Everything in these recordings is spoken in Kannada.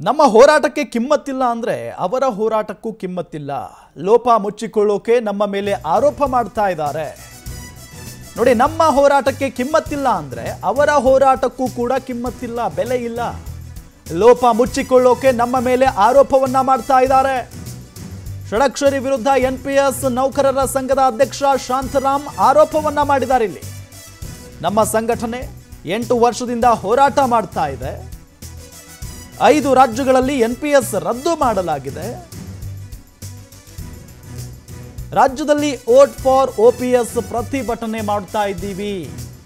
ನಮ್ಮ ಹೋರಾಟಕ್ಕೆ ಕಿಮ್ಮತ್ತಿಲ್ಲ ಅಂದ್ರೆ ಅವರ ಹೋರಾಟಕ್ಕೂ ಕಿಮ್ಮತ್ತಿಲ್ಲ ಲೋಪ ಮುಚ್ಚಿಕೊಳ್ಳೋಕೆ ನಮ್ಮ ಮೇಲೆ ಆರೋಪ ಮಾಡ್ತಾ ಇದ್ದಾರೆ ನೋಡಿ ನಮ್ಮ ಹೋರಾಟಕ್ಕೆ ಕಿಮ್ಮತ್ತಿಲ್ಲ ಅಂದ್ರೆ ಅವರ ಹೋರಾಟಕ್ಕೂ ಕೂಡ ಕಿಮ್ಮತ್ತಿಲ್ಲ ಬೆಲೆ ಇಲ್ಲ ಲೋಪ ಮುಚ್ಚಿಕೊಳ್ಳೋಕೆ ನಮ್ಮ ಮೇಲೆ ಆರೋಪವನ್ನ ಮಾಡ್ತಾ ಇದ್ದಾರೆ ಷಡಕ್ಷರಿ ವಿರುದ್ಧ ಎನ್ ಪಿ ಎಸ್ ನೌಕರರ ಸಂಘದ ಅಧ್ಯಕ್ಷ ಶಾಂತರಾಮ್ ಆರೋಪವನ್ನ ಮಾಡಿದ್ದಾರೆ ಇಲ್ಲಿ ನಮ್ಮ ಸಂಘಟನೆ ಎಂಟು ವರ್ಷದಿಂದ ಹೋರಾಟ ಮಾಡ್ತಾ ಇದೆ ಐದು ರಾಜ್ಯಗಳಲ್ಲಿ ಎನ್ ಪಿ ಎಸ್ ರದ್ದು ಮಾಡಲಾಗಿದೆ ರಾಜ್ಯದಲ್ಲಿ ವೋಟ್ ಫಾರ್ ಓಪಿಎಸ್ ಪ್ರತಿಭಟನೆ ಮಾಡ್ತಾ ಇದ್ದೀವಿ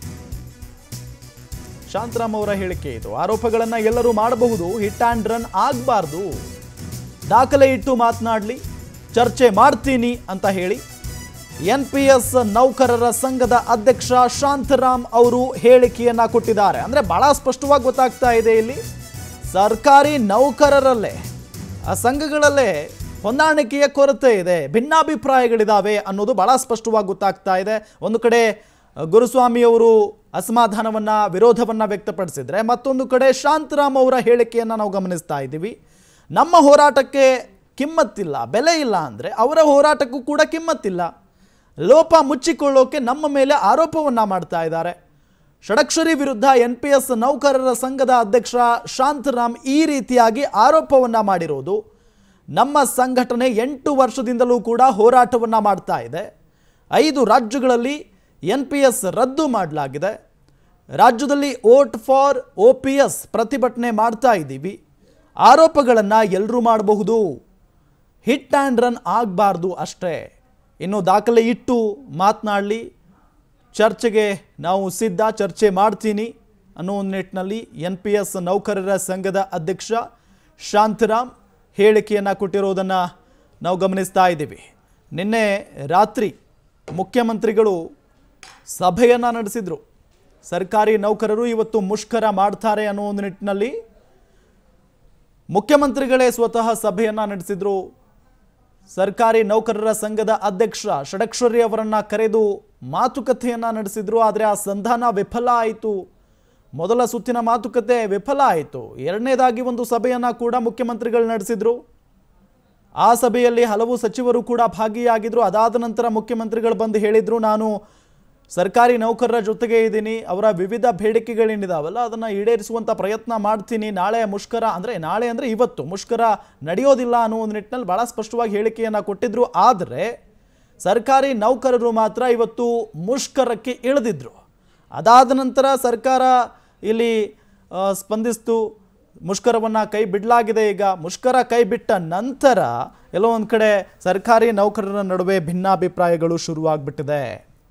ಶಾಂತರಾಮ್ ಅವರ ಹೇಳಿಕೆ ಇದು ಆರೋಪಗಳನ್ನ ಎಲ್ಲರೂ ಮಾಡಬಹುದು ಹಿಟ್ ಆ್ಯಂಡ್ ರನ್ ಆಗಬಾರ್ದು ದಾಖಲೆ ಇಟ್ಟು ಮಾತನಾಡಲಿ ಚರ್ಚೆ ಮಾಡ್ತೀನಿ ಅಂತ ಹೇಳಿ ಎನ್ ಪಿ ಎಸ್ ನೌಕರರ ಸಂಘದ ಅಧ್ಯಕ್ಷ ಶಾಂತರಾಮ್ ಅವರು ಹೇಳಿಕೆಯನ್ನ ಕೊಟ್ಟಿದ್ದಾರೆ ಅಂದ್ರೆ ಬಹಳ ಸ್ಪಷ್ಟವಾಗಿ ಗೊತ್ತಾಗ್ತಾ ಇದೆ ಇಲ್ಲಿ ಸರ್ಕಾರಿ ನೌಕರರಲ್ಲೇ ಆ ಸಂಘಗಳಲ್ಲೇ ಹೊಂದಾಣಿಕೆಯ ಕೊರತೆ ಇದೆ ಭಿನ್ನಾಭಿಪ್ರಾಯಗಳಿದಾವೆ ಅನ್ನೋದು ಬಹಳ ಸ್ಪಷ್ಟವಾಗಿ ಗೊತ್ತಾಗ್ತಾ ಇದೆ ಒಂದು ಕಡೆ ಅ, ಗುರುಸ್ವಾಮಿ ಅವರು ಅಸಮಾಧಾನವನ್ನ ವಿರೋಧವನ್ನ ವ್ಯಕ್ತಪಡಿಸಿದ್ರೆ ಮತ್ತೊಂದು ಕಡೆ ಶಾಂತರಾಮ್ ಅವರ ಹೇಳಿಕೆಯನ್ನ ನಾವು ಗಮನಿಸ್ತಾ ಇದ್ದೀವಿ ನಮ್ಮ ಹೋರಾಟಕ್ಕೆ ಕಿಮ್ಮತ್ತಿಲ್ಲ ಬೆಲೆ ಇಲ್ಲ ಅಂದರೆ ಅವರ ಹೋರಾಟಕ್ಕೂ ಕೂಡ ಕಿಮ್ಮತ್ತಿಲ್ಲ ಲೋಪ ಮುಚ್ಚಿಕೊಳ್ಳೋಕೆ ನಮ್ಮ ಮೇಲೆ ಆರೋಪವನ್ನ ಮಾಡ್ತಾ ಇದ್ದಾರೆ ಷಡಕ್ಷರಿ ವಿರುದ್ಧ ಎನ್ ಪಿ ಎಸ್ ನೌಕರರ ಸಂಘದ ಅಧ್ಯಕ್ಷ ಶಾಂತರಾಮ್ ಈ ರೀತಿಯಾಗಿ ಆರೋಪವನ್ನ ಮಾಡಿರೋದು ನಮ್ಮ ಸಂಘಟನೆ ಎಂಟು ವರ್ಷದಿಂದಲೂ ಕೂಡ ಹೋರಾಟವನ್ನ ಮಾಡ್ತಾ ಇದೆ ಐದು ರಾಜ್ಯಗಳಲ್ಲಿ ಎನ್ ಪಿ ಎಸ್ ರದ್ದು ಮಾಡಲಾಗಿದೆ ರಾಜ್ಯದಲ್ಲಿ vote for O P S ಪ್ರತಿಭಟನೆ ಮಾಡ್ತಾ ಇದ್ದೀವಿ ಆರೋಪಗಳನ್ನು ಎಲ್ಲರೂ ಮಾಡಬಹುದು ಹಿಟ್ ಆ್ಯಂಡ್ ರನ್ ಆಗಬಾರ್ದು ಅಷ್ಟೇ ಇನ್ನು ದಾಖಲೆ ಇಟ್ಟು ಮಾತನಾಡಲಿ ಚರ್ಚೆಗೆ ನಾವು ಸಿದ್ಧ ಚರ್ಚೆ ಮಾಡ್ತೀನಿ ಅನ್ನೋ ಒಂದು ನಿಟ್ಟಿನಲ್ಲಿ ಎನ್ ಪಿ ಎಸ್ ನೌಕರರ ಸಂಘದ ಅಧ್ಯಕ್ಷ ಶಾಂತರಾಮ್ ಹೇಳಿಕೆಯನ್ನು ಕೊಟ್ಟಿರೋದನ್ನು ನಾವು ಗಮನಿಸ್ತಾ ಇದ್ದೀವಿ ನಿನ್ನೆ ರಾತ್ರಿ ಮುಖ್ಯಮಂತ್ರಿಗಳು ಸಭೆಯನ್ನು ನಡೆಸಿದರು ಸರ್ಕಾರಿ ನೌಕರರು ಇವತ್ತು ಮುಷ್ಕರ ಮಾಡ್ತಾರೆ ಅನ್ನೋ ಒಂದು ನಿಟ್ಟಿನಲ್ಲಿ ಮುಖ್ಯಮಂತ್ರಿಗಳೇ ಸ್ವತಃ ಸಭೆಯನ್ನು ನಡೆಸಿದ್ರು ಸರ್ಕಾರಿ ನೌಕರರ ಸಂಘದ ಅಧ್ಯಕ್ಷ ಷಡಕ್ಷರಿ ಅವರನ್ನ ಕರೆದು ಮಾತುಕತೆಯನ್ನ ನಡೆಸಿದ್ರು ಆದರೆ ಆ ಸಂಧಾನ ವಿಫಲ ಆಯಿತು ಮೊದಲ ಸುತ್ತಿನ ಮಾತುಕತೆ ವಿಫಲ ಆಯಿತು ಎರಡನೇದಾಗಿ ಒಂದು ಸಭೆಯನ್ನ ಕೂಡ ಮುಖ್ಯಮಂತ್ರಿಗಳು ನಡೆಸಿದ್ರು ಆ ಸಭೆಯಲ್ಲಿ ಹಲವು ಸಚಿವರು ಕೂಡ ಭಾಗಿಯಾಗಿದ್ರು ಅದಾದ ನಂತರ ಮುಖ್ಯಮಂತ್ರಿಗಳು ಬಂದು ಹೇಳಿದ್ರು ನಾನು ಸರ್ಕಾರಿ ನೌಕರರ ಜೊತೆಗೆ ಇದ್ದೀನಿ ಅವರ ವಿವಿಧ ಬೇಡಿಕೆಗಳೇನಿದಾವಲ್ಲ ಅದನ್ನು ಈಡೇರಿಸುವಂಥ ಪ್ರಯತ್ನ ಮಾಡ್ತೀನಿ ನಾಳೆ ಮುಷ್ಕರ ಅಂದರೆ ನಾಳೆ ಅಂದರೆ ಇವತ್ತು ಮುಷ್ಕರ ನಡೆಯೋದಿಲ್ಲ ಅನ್ನೋ ಒಂದು ನಿಟ್ಟಿನಲ್ಲಿ ಭಾಳ ಸ್ಪಷ್ಟವಾಗಿ ಹೇಳಿಕೆಯನ್ನು ಕೊಟ್ಟಿದ್ರು ಆದರೆ ಸರ್ಕಾರಿ ನೌಕರರು ಮಾತ್ರ ಇವತ್ತು ಮುಷ್ಕರಕ್ಕೆ ಇಳಿದಿದ್ರು ಅದಾದ ನಂತರ ಸರ್ಕಾರ ಇಲ್ಲಿ ಆ, ಸ್ಪಂದಿಸ್ತು ಮುಷ್ಕರವನ್ನು ಕೈ ಬಿಡಲಾಗಿದೆ ಈಗ ಮುಷ್ಕರ ಕೈ ಬಿಟ್ಟ ನಂತರ ಎಲ್ಲೋ ಒಂದು ಕಡೆ ಸರ್ಕಾರಿ ನೌಕರರ ನಡುವೆ ಭಿನ್ನಾಭಿಪ್ರಾಯಗಳು ಶುರುವಾಗ್ಬಿಟ್ಟಿದೆ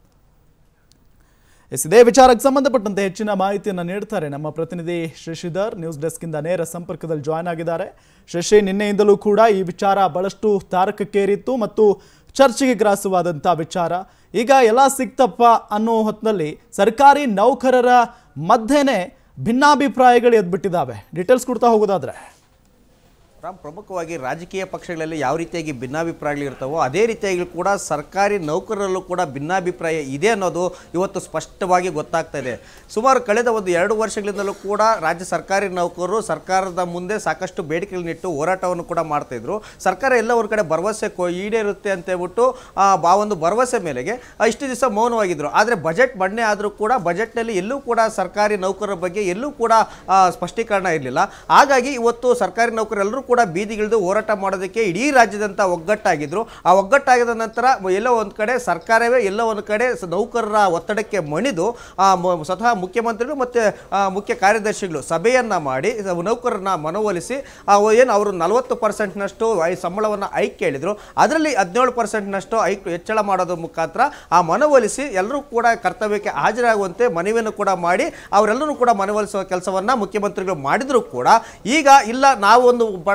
ಎಸ್ ಇದೇ ವಿಚಾರಕ್ಕೆ ಸಂಬಂಧಪಟ್ಟಂತೆ ಹೆಚ್ಚಿನ ಮಾಹಿತಿಯನ್ನು ನೀಡ್ತಾರೆ ನಮ್ಮ ಪ್ರತಿನಿಧಿ ಶಶಿಧರ್ ನ್ಯೂಸ್ ಡೆಸ್ಕಿಂದ ನೇರ ಸಂಪರ್ಕದಲ್ಲಿ ಜಾಯ್ನ್ ಆಗಿದ್ದಾರೆ ಶಶಿ ನಿನ್ನೆಯಿಂದಲೂ ಕೂಡ ಈ ವಿಚಾರ ಬಹಳಷ್ಟು ತಾರಕಕ್ಕೇರಿತ್ತು ಮತ್ತು ಚರ್ಚೆಗೆ ಗ್ರಾಸವಾದಂಥ ವಿಚಾರ ಈಗ ಎಲ್ಲ ಸಿಕ್ತಪ್ಪ ಅನ್ನೋ ಹೊತ್ತಿನಲ್ಲಿ ಸರ್ಕಾರಿ ನೌಕರರ ಮಧ್ಯೆನೇ ಭಿನ್ನಾಭಿಪ್ರಾಯಗಳು ಎದ್ಬಿಟ್ಟಿದ್ದಾವೆ ಡೀಟೇಲ್ಸ್ ಕೊಡ್ತಾ ಹೋಗೋದಾದ್ರೆ ರಾಮ್ ಪ್ರಮುಖವಾಗಿ ರಾಜಕೀಯ ಪಕ್ಷಗಳಲ್ಲಿ ಯಾವ ರೀತಿಯಾಗಿ ಭಿನ್ನಾಭಿಪ್ರಾಯಗಳು ಇರ್ತವೋ ಅದೇ ರೀತಿಯಾಗಿ ಕೂಡ ಸರ್ಕಾರಿ ನೌಕರರಲ್ಲೂ ಕೂಡ ಭಿನ್ನಾಭಿಪ್ರಾಯ ಇದೆ ಅನ್ನೋದು ಇವತ್ತು ಸ್ಪಷ್ಟವಾಗಿ ಗೊತ್ತಾಗ್ತಾ ಇದೆ ಸುಮಾರು ಕಳೆದ ಒಂದು ಎರಡು ವರ್ಷಗಳಿಂದಲೂ ಕೂಡ ರಾಜ್ಯ ಸರ್ಕಾರಿ ನೌಕರರು ಸರ್ಕಾರದ ಮುಂದೆ ಸಾಕಷ್ಟು ಬೇಡಿಕೆಗಳನ್ನಿಟ್ಟು ಹೋರಾಟವನ್ನು ಕೂಡ ಮಾಡ್ತಾ ಇದ್ರು ಸರ್ಕಾರ ಎಲ್ಲ ಒಂದು ಕಡೆ ಭರವಸೆ ಕೊ ಈಡೇರುತ್ತೆ ಅಂತ ಹೇಳ್ಬಿಟ್ಟು ಆ ಆ ಒಂದು ಭರವಸೆ ಮೇಲೆಗೆ ಆ, ಇಷ್ಟು ದಿವಸ ಮೌನವಾಗಿದ್ರು ಆದರೆ ಬಜೆಟ್ ಮಂಡನೆ ಆದರೂ ಕೂಡ ಬಜೆಟ್ನಲ್ಲಿ ಎಲ್ಲೂ ಕೂಡ ಸರ್ಕಾರಿ ನೌಕರರ ಬಗ್ಗೆ ಎಲ್ಲೂ ಕೂಡ ಆ, ಸ್ಪಷ್ಟೀಕರಣ ಇರಲಿಲ್ಲ ಹಾಗಾಗಿ ಇವತ್ತು ಸರ್ಕಾರಿ ನೌಕರರೆಲ್ಲರೂ ಕೂಡ ಬೀದಿಗಿಳಿದು ಹೋರಾಟ ಮಾಡೋದಕ್ಕೆ ಇಡೀ ರಾಜ್ಯದಂತ ಒಗ್ಗಟ್ಟಾಗಿದ್ರು ಆ ಒಗ್ಗಟ್ಟಾಗಿದ ನಂತರ ಎಲ್ಲೋ ಒಂದು ಕಡೆ ಸರ್ಕಾರವೇ ಎಲ್ಲೋ ಒಂದು ಕಡೆ ಸ- ನೌಕರರ ಒತ್ತಡಕ್ಕೆ ಮಣಿದು ಆ, ಮ- ಸ್ವತಃ ಮುಖ್ಯಮಂತ್ರಿಗಳು ಮತ್ತು ಮುಖ್ಯ ಕಾರ್ಯದರ್ಶಿಗಳು ಸಭೆಯನ್ನ ಮಾಡಿ ಸ- ನೌಕರರನ್ನ ಮನವೊಲಿಸಿ ಏನು ಅವರು ನಲವತ್ತು ಪರ್ಸೆಂಟ್ನಷ್ಟು ಸಂಬಳವನ್ನು ಐಕ್ ಕೇಳಿದ್ರು ಅದರಲ್ಲಿ ಹದಿನೇಳು ಪರ್ಸೆಂಟ್ನಷ್ಟು ಐಕ್ ಹೆಚ್ಚಳ ಮಾಡೋದ್ರ ಮುಖಾಂತರ ಆ ಮನವೊಲಿಸಿ ಎಲ್ಲರೂ ಕೂಡ ಕರ್ತವ್ಯಕ್ಕೆ ಹಾಜರಾಗುವಂತೆ ಮನವಿಯನ್ನು ಕೂಡ ಮಾಡಿ ಅವರೆಲ್ಲರೂ ಕೂಡ ಮನವೊಲಿಸುವ ಕೆಲಸವನ್ನ ಮುಖ್ಯಮಂತ್ರಿಗಳು ಮಾಡಿದ್ರು ಕೂಡ ಈಗ ಇಲ್ಲ ನಾವು ಒಂದು ಬಡ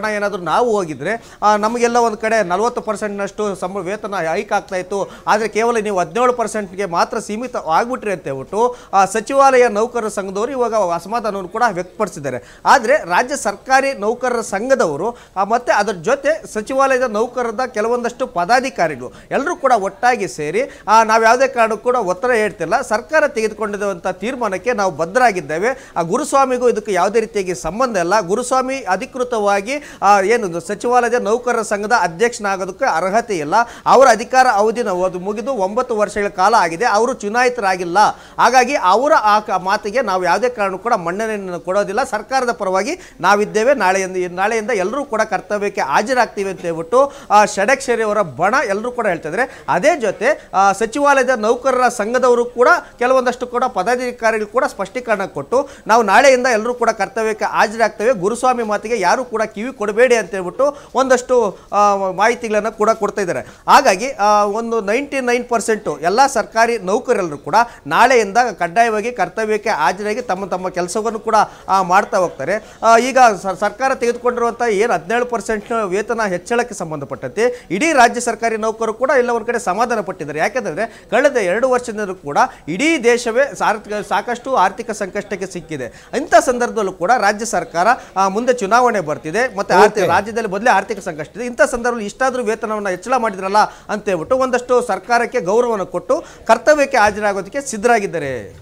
ಹಣ ಏನಾದರೂ ನಾವು ಹೋಗಿದ್ರೆ ಆ, ನಮಗೆಲ್ಲ ಒಂದು ಕಡೆ ನಲವತ್ತು ಪರ್ಸೆಂಟ್ನಷ್ಟು ಸಂಬಳ ವೇತನ ಹೈಕ್ ಆಗ್ತಾ ಇತ್ತು ಆದರೆ ಕೇವಲ ನೀವು ಹದಿನೇಳು ಪರ್ಸೆಂಟ್ಗೆ ಮಾತ್ರ ಸೀಮಿತ ಆಗ್ಬಿಟ್ರಿ ಅಂತ ಹೇಳ್ಬಿಟ್ಟು ಆ, ಸಚಿವಾಲಯ ನೌಕರರ ಸಂಘದವರು ಇವಾಗ ಅಸಮಾಧಾನವನ್ನು ಕೂಡ ವ್ಯಕ್ತಪಡಿಸಿದ್ದಾರೆ ಆದರೆ ರಾಜ್ಯ ಸರ್ಕಾರಿ ನೌಕರರ ಸಂಘದವರು ಆ, ಮತ್ತೆ ಅದರ ಜೊತೆ ಸಚಿವಾಲಯದ ನೌಕರರ ಕೆಲವೊಂದಷ್ಟು ಪದಾಧಿಕಾರಿಗಳು ಎಲ್ಲರೂ ಕೂಡ ಒಟ್ಟಾಗಿ ಸೇರಿ ಆ, ನಾವು ಯಾವುದೇ ಕಾರಣಕ್ಕೂ ಕೂಡ ಒತ್ತಡ ಹೇಳ್ತಿಲ್ಲ ಸರ್ಕಾರ ತೆಗೆದುಕೊಂಡಿರುವಂಥ ತೀರ್ಮಾನಕ್ಕೆ ನಾವು ಬದ್ಧರಾಗಿದ್ದೇವೆ ಆ ಗುರುಸ್ವಾಮಿಗೂ ಇದಕ್ಕೆ ಯಾವುದೇ ರೀತಿಯಾಗಿ ಸಂಬಂಧ ಇಲ್ಲ ಗುರುಸ್ವಾಮಿ ಅಧಿಕೃತವಾಗಿ ಆ, ಏನು ಇದು ಸಚಿವಾಲಯದ ನೌಕರರ ಸಂಘದ ಅಧ್ಯಕ್ಷನಾಗೋದಕ್ಕೆ ಅರ್ಹತೆ ಇಲ್ಲ ಅವರ ಅಧಿಕಾರ ಅವಧಿ ನಾವು ಅದು ಮುಗಿದು ಒಂಬತ್ತು ವರ್ಷಗಳ ಕಾಲ ಆಗಿದೆ ಅವರು ಚುನಾಯಿತರಾಗಿಲ್ಲ ಹಾಗಾಗಿ ಅವರ ಆ ಕ- ಮಾತಿಗೆ ನಾವು ಯಾವುದೇ ಕಾರಣಕ್ಕೂ ಕೂಡ ಮನ್ನಣೆಯನ್ನು ಕೊಡೋದಿಲ್ಲ ಸರ್ಕಾರದ ಪರವಾಗಿ ನಾವಿದ್ದೇವೆ ನಾಳೆಯಿಂದ ನಾಳೆಯಿಂದ ಎಲ್ಲರೂ ಕೂಡ ಕರ್ತವ್ಯಕ್ಕೆ ಹಾಜರಾಗ್ತೀವಿ ಅಂತ ಹೇಳ್ಬಿಟ್ಟು ಆ, ಷಡಕ್ಷರಿ ಅವರ ಬಣ ಎಲ್ಲರೂ ಕೂಡ ಹೇಳ್ತಿದ್ದಾರೆ ಅದೇ ಜೊತೆ ಆ, ಸಚಿವಾಲಯದ ನೌಕರರ ಸಂಘದವರು ಕೂಡ ಕೆಲವೊಂದಷ್ಟು ಕೂಡ ಪದಾಧಿಕಾರಿಗಳು ಕೂಡ ಸ್ಪಷ್ಟೀಕರಣ ಕೊಟ್ಟು ನಾವು ನಾಳೆಯಿಂದ ಎಲ್ಲರೂ ಕೂಡ ಕರ್ತವ್ಯಕ್ಕೆ ಹಾಜರಾಗ್ತೇವೆ ಗುರುಸ್ವಾಮಿ ಮಾತಿಗೆ ಯಾರು ಕೂಡ ಕಿವಿ ಕೊಡಬೇಡಿ ಅಂತ ಹೇಳ್ಬಿಟ್ಟು ಒಂದಷ್ಟು ಆ, ಮಾಹಿತಿಗಳನ್ನು ಕೂಡ ಕೊಡ್ತಾ ಇದ್ದಾರೆ ಹಾಗಾಗಿ ಆ, ಒಂದು ನೈಂಟಿ ನೈನ್ ಪರ್ಸೆಂಟು ಎಲ್ಲ ಸರ್ಕಾರಿ ನೌಕರರೆಲ್ಲರೂ ಕೂಡ ನಾಳೆಯಿಂದ ಕಡ್ಡಾಯವಾಗಿ ಕರ್ತವ್ಯಕ್ಕೆ ಹಾಜರಾಗಿ ತಮ್ಮ ತಮ್ಮ ಕೆಲಸವನ್ನು ಕೂಡ ಆ, ಮಾಡ್ತಾ ಹೋಗ್ತಾರೆ ಆ, ಈಗ ಸ- ಸರ್ಕಾರ ತೆಗೆದುಕೊಂಡಿರುವಂಥ ಏನು ಹದಿನೇಳು ಪರ್ಸೆಂಟ್ ವೇತನ ಹೆಚ್ಚಳಕ್ಕೆ ಸಂಬಂಧಪಟ್ಟಂತೆ ಇಡೀ ರಾಜ್ಯ ಸರ್ಕಾರಿ ನೌಕರರು ಕೂಡ ಎಲ್ಲ ಒಂದು ಕಡೆ ಸಮಾಧಾನ ಪಟ್ಟಿದ್ದಾರೆ ಯಾಕೆಂದರೆ ಕಳೆದ ಎರಡು ವರ್ಷದಿಂದಲೂ ಕೂಡ ಇಡೀ ದೇಶವೇ ಸಾರ್ಥ ಸಾಕಷ್ಟು ಆರ್ಥಿಕ ಸಂಕಷ್ಟಕ್ಕೆ ಸಿಕ್ಕಿದೆ ಇಂಥ ಸಂದರ್ಭದಲ್ಲೂ ಕೂಡ ರಾಜ್ಯ ಸರ್ಕಾರ ಆ, ಮುಂದೆ ಚುನಾವಣೆ ಬರ್ತಿದೆ ಮತ್ತೆ ಆರ್ಥಿಕ ರಾಜ್ಯದಲ್ಲಿ ಮೊದಲೇ ಆರ್ಥಿಕ ಸಂಕಷ್ಟ ಇದೆ ಇಂಥ ಸಂದರ್ಭದಲ್ಲಿ ಇಷ್ಟಾದರೂ ವೇತನವನ್ನು ಹೆಚ್ಚಳ ಮಾಡಿದ್ರಲ್ಲ ಅಂತ ಹೇಳ್ಬಿಟ್ಟು ಒಂದಷ್ಟು ಸರ್ಕಾರಕ್ಕೆ ಗೌರವವನ್ನು ಕೊಟ್ಟು ಕರ್ತವ್ಯಕ್ಕೆ ಹಾಜರಾಗೋದಕ್ಕೆ ಸಿದ್ಧರಾಗಿದ್ದಾರೆ